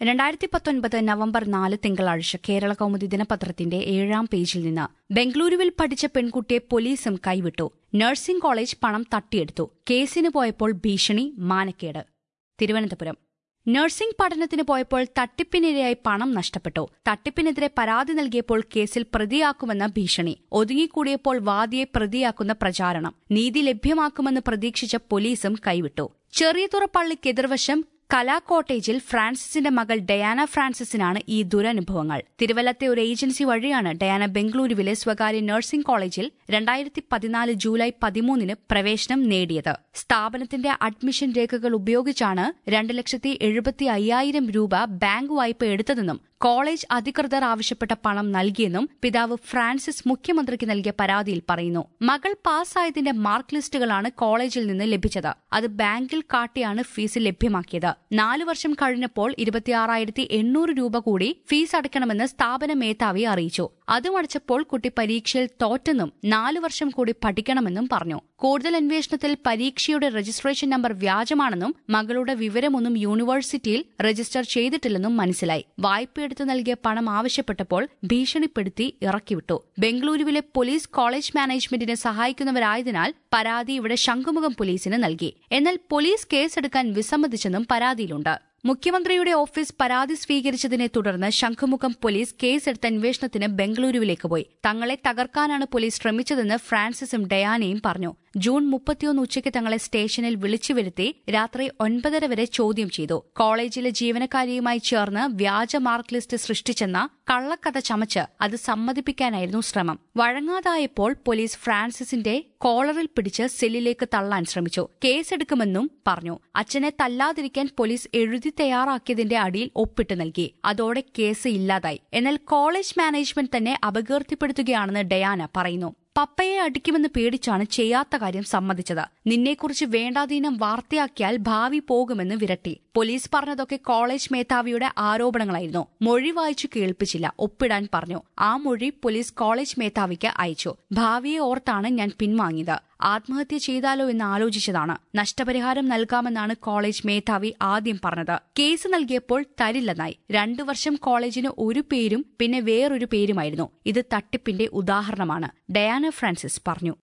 രണ്ടായിരത്തി പത്തൊൻപത് നവംബർ നാല് തിങ്കളാഴ്ച കേരള കൗമുദി ദിനപത്രത്തിന്റെ ഏഴാം പേജിൽ നിന്ന് ബംഗളൂരുവിൽ പഠിച്ച പെൺകുട്ടിയെ പോലീസും കൈവിട്ടു നഴ്സിംഗ് കോളേജ് പണം തട്ടിയെടുത്തു കേസിന് പോയപ്പോൾ ഭീഷണി മാനക്കേട് തിരുവനന്തപുരം നഴ്സിംഗ് പഠനത്തിന് പോയപ്പോൾ തട്ടിപ്പിനിരയായി പണം നഷ്ടപ്പെട്ടു തട്ടിപ്പിനെതിരെ പരാതി നൽകിയപ്പോൾ കേസിൽ പ്രതിയാക്കുമെന്ന ഭീഷണി ഒതുങ്ങിക്കൂടിയപ്പോൾ വാദിയെ പ്രതിയാക്കുന്ന പ്രചാരണം നീതി ലഭ്യമാക്കുമെന്ന് പ്രതീക്ഷിച്ച പോലീസും കൈവിട്ടു ചെറിയതുറ പള്ളിക്ക് എതിർവശം കലാ കോട്ടേജിൽ ഫ്രാൻസിസിന്റെ മകൾ ഡയാന ഫ്രാൻസിസിനാണ് ഈ ദുരനുഭവങ്ങൾ തിരുവല്ലത്തെ ഒരു ഏജൻസി വഴിയാണ് ഡയാന ബംഗളൂരുവിലെ സ്വകാര്യ നഴ്സിംഗ് കോളേജിൽ രണ്ടായിരത്തി പതിനാല് ജൂലൈ പതിമൂന്നിന് പ്രവേശനം നേടിയത് സ്ഥാപനത്തിന്റെ അഡ്മിഷൻ രേഖകൾ ഉപയോഗിച്ചാണ് രണ്ട് ലക്ഷത്തി എഴുപത്തി അയ്യായിരം രൂപ ബാങ്ക് വായ്പ എടുത്തതെന്നും കോളേജ് അധികൃതർ ആവശ്യപ്പെട്ട പണം നൽകിയെന്നും പിതാവ് ഫ്രാൻസിസ് മുഖ്യമന്ത്രിക്ക് നൽകിയ പരാതിയിൽ പറയുന്നു മകൾ പാസ്സായതിന്റെ മാർക്ക് ലിസ്റ്റുകളാണ് കോളേജിൽ നിന്ന് ലഭിച്ചത് അത് ബാങ്കിൽ കാട്ടിയാണ് ഫീസ് ലഭ്യമാക്കിയത് നാലു വർഷം കഴിഞ്ഞപ്പോൾ ഇരുപത്തിയാറായിരത്തി എണ്ണൂറ് രൂപ കൂടി ഫീസ് അടയ്ക്കണമെന്ന് സ്ഥാപന മേധാവി അറിയിച്ചു അതും അടച്ചപ്പോൾ കുട്ടി പരീക്ഷയിൽ തോറ്റെന്നും നാലു വർഷം കൂടി പഠിക്കണമെന്നും പറഞ്ഞു കൂടുതൽ അന്വേഷണത്തിൽ പരീക്ഷയുടെ രജിസ്ട്രേഷൻ നമ്പർ വ്യാജമാണെന്നും മകളുടെ വിവരമൊന്നും യൂണിവേഴ്സിറ്റിയിൽ രജിസ്റ്റർ ചെയ്തിട്ടില്ലെന്നും മനസ്സിലായി വായ്പയെടുത്ത് നൽകിയ പണം ആവശ്യപ്പെട്ടപ്പോൾ ഭീഷണിപ്പെടുത്തി ഇറക്കിവിട്ടു ബംഗളൂരുവിലെ പോലീസ് കോളേജ് മാനേജ്മെന്റിനെ സഹായിക്കുന്നവരായതിനാൽ പരാതി ഇവിടെ ശംഖുമുഖം പോലീസിന് നൽകി എന്നാൽ പോലീസ് കേസെടുക്കാൻ വിസമ്മതിച്ചെന്നും പരാതിയിലുണ്ട് മുഖ്യമന്ത്രിയുടെ ഓഫീസ് പരാതി സ്വീകരിച്ചതിനെ തുടർന്ന് ശംഖുമുഖം പോലീസ് കേസെടുത്ത അന്വേഷണത്തിന് ബംഗളൂരുവിലേക്ക് പോയി തങ്ങളെ തകർക്കാനാണ് പോലീസ് ശ്രമിച്ചതെന്ന് ഫ്രാൻസിസും ഡയാനയും പറഞ്ഞു ജൂൺ മുപ്പത്തിയൊന്ന് ഉച്ചയ്ക്ക് തങ്ങളെ സ്റ്റേഷനിൽ വിളിച്ചു വരുത്തി രാത്രി ഒൻപതര വരെ ചോദ്യം ചെയ്തു കോളേജിലെ ജീവനക്കാരിയുമായി ചേർന്ന് വ്യാജ മാർക്ക് ലിസ്റ്റ് സൃഷ്ടിച്ചെന്ന കള്ളക്കഥ ചമച്ച് അത് സമ്മതിപ്പിക്കാനായിരുന്നു ശ്രമം വഴങ്ങാതായപ്പോൾ പോലീസ് ഫ്രാൻസിസിന്റെ കോളറിൽ പിടിച്ച് സെല്ലിലേക്ക് തള്ളാൻ ശ്രമിച്ചു കേസെടുക്കുമെന്നും പറഞ്ഞു അച്ഛനെ തല്ലാതിരിക്കാൻ പോലീസ് എഴുതി തയ്യാറാക്കിയതിന്റെ അടിയിൽ ഒപ്പിട്ട് നൽകി അതോടെ കേസ് ഇല്ലാതായി എന്നാൽ കോളേജ് മാനേജ്മെന്റ് തന്നെ അപകീർത്തിപ്പെടുത്തുകയാണെന്ന് ഡയാന പറയുന്നു പപ്പയെ അടിക്കുമെന്ന് പേടിച്ചാണ് ചെയ്യാത്ത കാര്യം സമ്മതിച്ചത് നിന്നെക്കുറിച്ച് വേണ്ടാതീനം വാർത്തയാക്കിയാൽ ഭാവി പോകുമെന്ന് വിരട്ടി പോലീസ് പറഞ്ഞതൊക്കെ കോളേജ് മേധാവിയുടെ ആരോപണങ്ങളായിരുന്നു മൊഴി വായിച്ചു കേൾപ്പിച്ചില്ല ഒപ്പിടാൻ പറഞ്ഞു ആ മൊഴി പോലീസ് കോളേജ് മേധാവിക്ക് അയച്ചു ഭാവിയെ ഓർത്താണ് ഞാൻ പിൻവാങ്ങിയത് ആത്മഹത്യ ചെയ്താലോ എന്ന് ആലോചിച്ചതാണ് നഷ്ടപരിഹാരം നൽകാമെന്നാണ് കോളേജ് മേധാവി ആദ്യം പറഞ്ഞത് കേസ് നൽകിയപ്പോൾ തരില്ലെന്നായി രണ്ടു വർഷം കോളേജിന് ഒരു പേരും പിന്നെ വേറൊരു പേരുമായിരുന്നു ഇത് തട്ടിപ്പിന്റെ ഉദാഹരണമാണ് ഡയാന ഫ്രാൻസിസ് പറഞ്ഞു